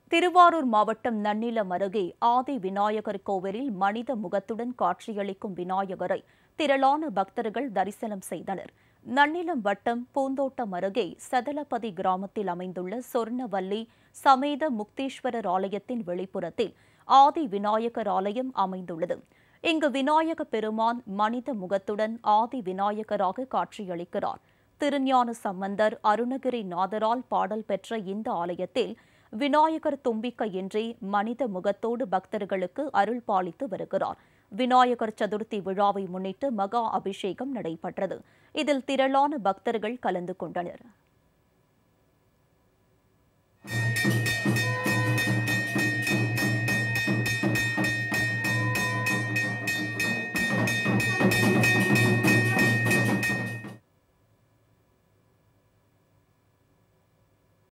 திருவாரூர் மாவட்டம் நன்னிலம் அருகே ஆதி விநாயகர் கோவிலில் மனித முகத்துடன் காட்சியளிக்கும் விநாயகரை திரளான பக்தர்கள் தரிசனம் செய்தனர் நன்னிலம் வட்டம் பூந்தோட்டம் அருகே சதலபதி கிராமத்தில் அமைந்துள்ள சொர்ணவல்லி சமேத முக்தீஸ்வரர் ஆலயத்தின் வெளிப்புறத்தில் ஆதி விநாயகர் ஆலயம் அமைந்துள்ளது இங்கு விநாயக பெருமான் மனித முகத்துடன் ஆதி விநாயகராக காட்சியளிக்கிறார் திருஞான சம்பந்தர் அருணகிரி நாதரால் பாடல் பெற்ற இந்த ஆலயத்தில் விநாயகர் தும்பிக்கையின்றி மனித முகத்தோடு பக்தர்களுக்கு அருள் பாலித்து வருகிறார் விநாயகர் சதுர்த்தி விழாவை முன்னிட்டு மகா அபிஷேகம் நடைபெற்றது இதில் திரளான பக்தர்கள் கலந்து கொண்டனர்